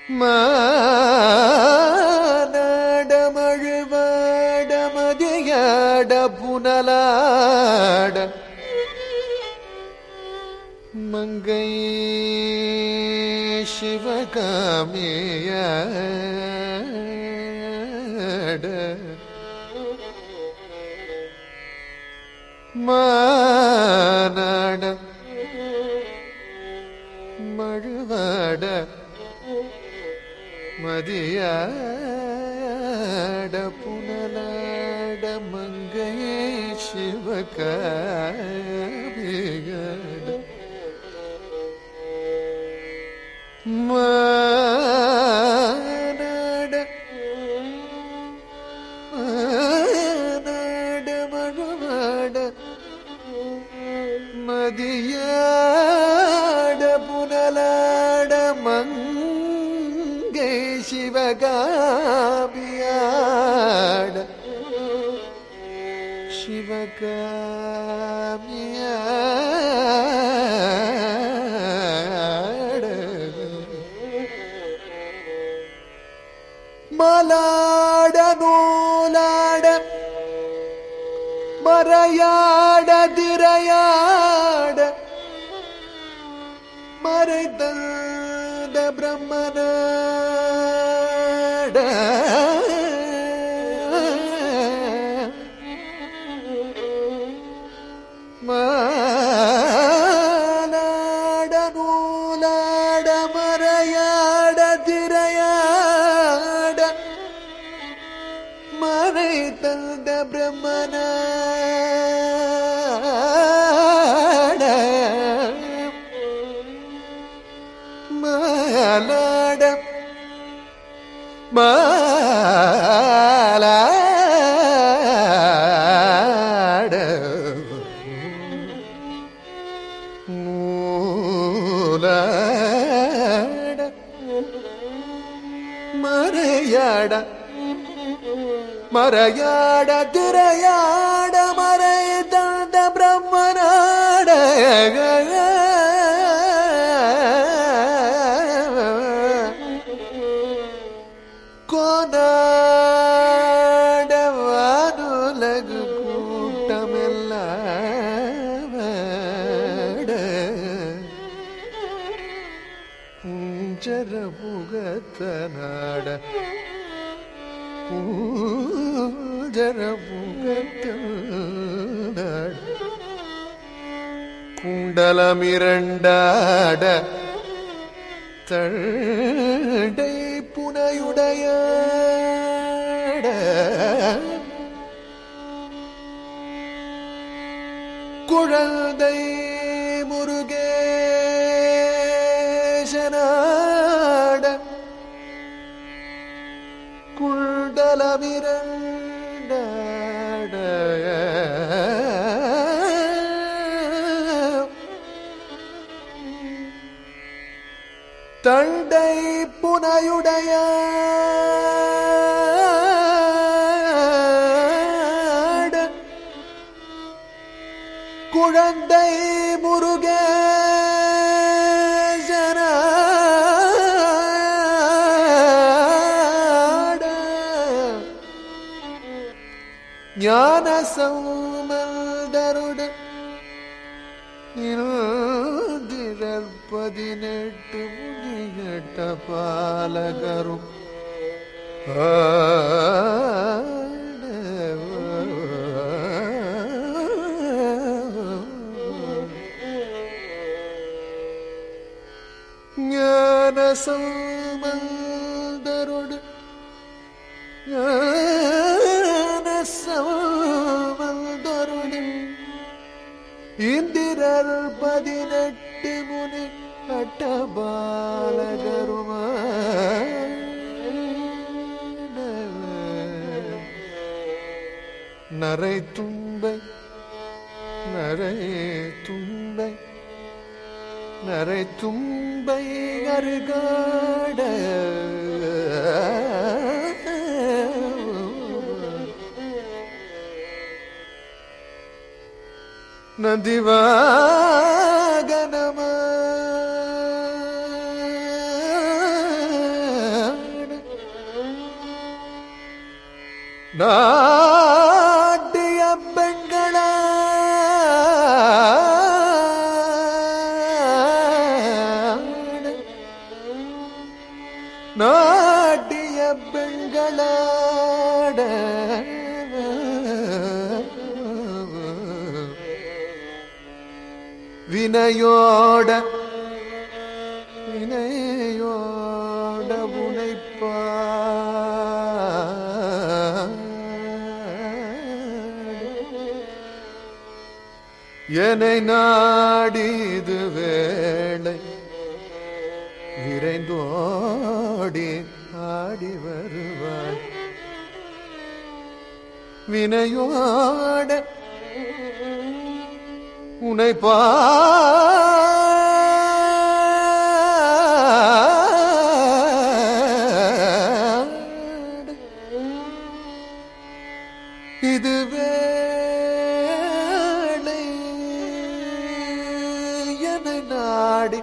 மானாடமழுவாட மதியாட புனலாட மங்கை சிவகாமியாட மானாட மழுவாட மதியாட புனலாட மங்கையே சிவகாமியாட மானாட மானாட மழுவாட மதியாட புனலாட மங்கை சிவகாமியாட சிவகாமியாட மலாட நூலாட மறையாட திரையாட மறைந்த பிரம்மனாட மாலாட நூலாட மறையாட திரையாட மறை தந்த பிரம்மனாட மாலாட மாலாட மூலாட மறையாட மறையாட திரையாட மறை தந்த பிரம்மனாட கோனாட வானுலகு கூட்டமெல்லாம் பூஞ்சர புகத்தனாட பூஞ்சர புகத்தனாட குண்டலமிரண்டாட தண்டை புனையுடையாட குழந்தை முருகேசனாட குண்டலமிரண்டாட தண்டை புனையுடையாட குழந்தை முருகேசனாட ஞான சௌமந்தருட இந்திரர் பதினெட்டு முடிகட்ட பாலகரும் ஞான சௌமந்தருடு ஞான சௌமந்தருடு இந்திரர் பதினெட்டு முனி அட்டபாலகருமா நரை தும்பை நரை தும்பை நரை தும்பை அருகாட நதிவாகனமா நாட்டிய பெண்களா நாட்டிய பெண்களாட வினையோட வினையோட உனைப்பா என்னை நாடிது வேளை விரைந்தோடி ஆடி வருவாய் வினையோட உனை பாட இது வேளை என நாடி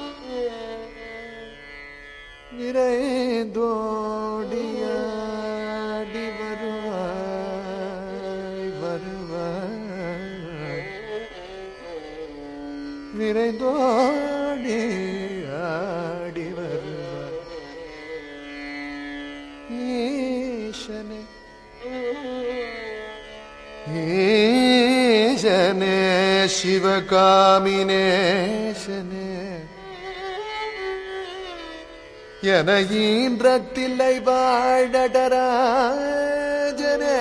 நிறைந்தோடியாடி வருவாய் வருவாய் விரைந்தோடி ஆடி வருவாய் ஈசனே ஈசனே சிவகாமினேசனே என ஈன்றத்தில்லை வாழடராஜனே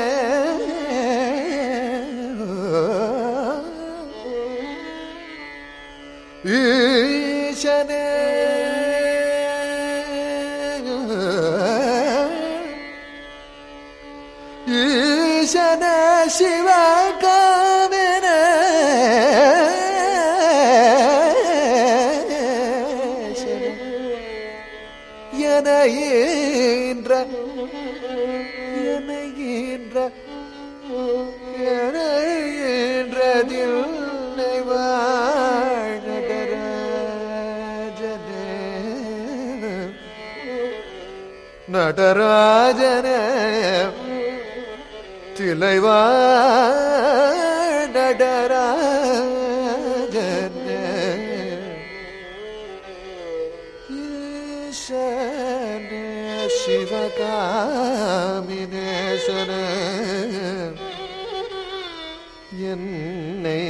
ஈசனே ஈசன சிவகாமின என ஈன்ற என ஈன்ற என ஈன்றதில் நடராஜன திளைவா நடராஜன ஈசன சிவகாமினேசன என்னை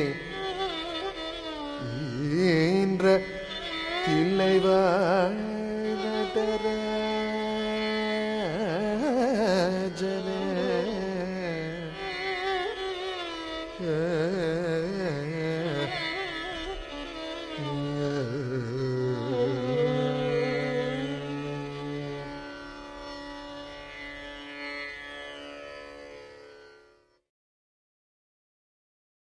ஈன்ற தில்லைவாழ் நடராஜ